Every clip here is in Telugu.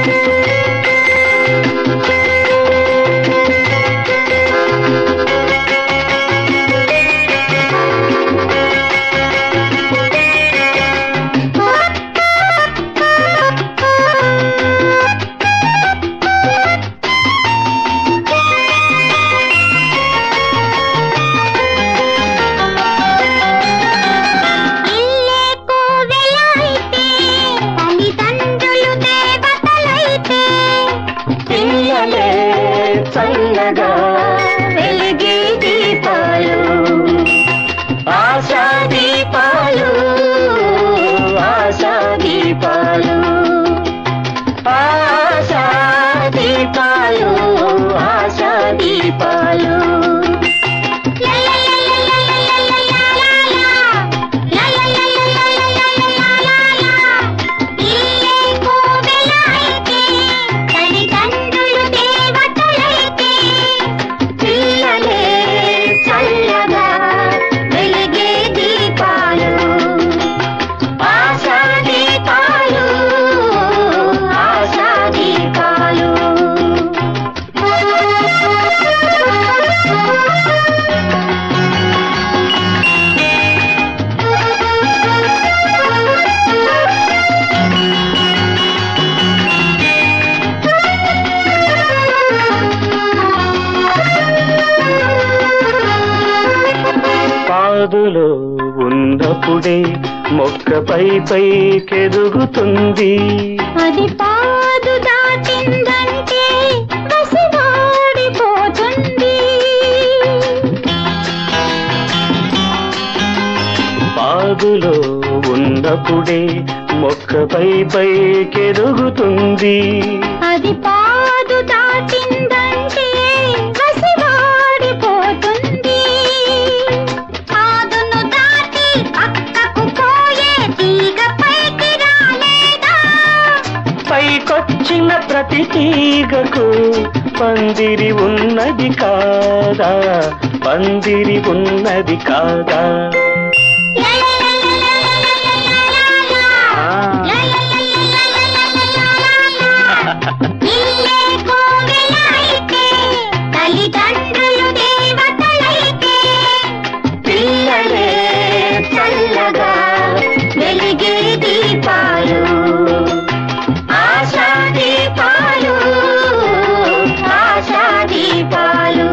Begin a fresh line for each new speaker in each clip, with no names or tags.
ఇల్లే కోవెలైతే తల్లిదండ్రులు దేవతలైతే
పిల్లలే చల్లగా వెలిగే దీపాలు ఆశా దీపాలు ఆశా దీపాలు ఆశా దీపాలు ఆశా దీపాలు
ఇల్లే కోవెలైతే తల్లిదండ్రులు దేవతలైతే
పిల్లలే చల్లగా వెలిగే దీపాలు ఆశా దీపాలు ఆశా దీపాలు పాదులో ఉన్నప్పుడే మొక్కపై పైకెదుగుతుంది
అది పాదు దాటిందంటే వసివాడిపోతుంది
పాదులో ఉన్నప్పుడే మొక్కపై పైకెదుగుతుంది
అది పాదు దాటిందంటే వసివాడిపోతుంది పాదును దాటి పక్కకు పోయే తీగ పైకి రాలేదా
పైకొచ్చిన ప్రతి తీగకు పందిరి ఉన్నది కాదా పందిరి ఉన్నది కాదా
ఇల్లే కోవెలైతే తల్లిదండ్రులు దేవతలైతే
పిల్లలే చల్లగా వెలిగే దీపాలు ఆశా దీపాలు ఆశా దీపాలు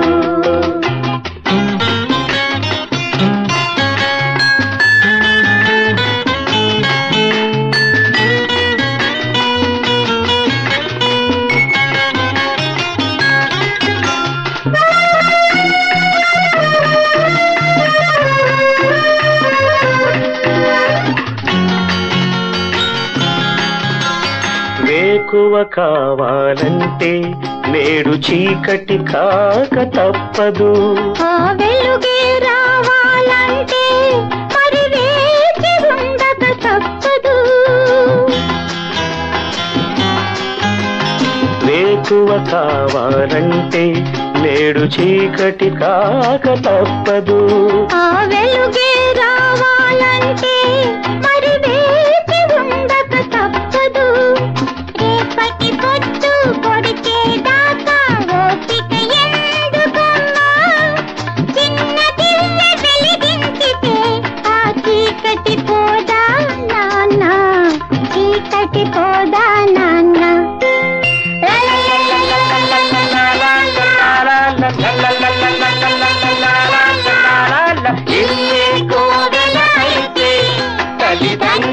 వేకువ కావాలంటే నేడు చీకటి కాక తప్పదు
ఆ వెలుగే రావాలంటే మరి వేచి ఉండక తప్పదు
వేకువ కావాలంటే నేడు చీకటి కాక తప్పదు
ఆ వెలుగే రావాలంటే మరి వేచి ఉండక తప్పదు రేపటి పొద్దు పొడిచేదాకా ఓపిక ఎందుకమ్మా చిన్న దివ్య వెలిగించితే ఆ చీకటి పోదా నాన్న చీకటి పోదా నాన్న
ఇల్లే కోవెలైతే తల్లిదండ్రులు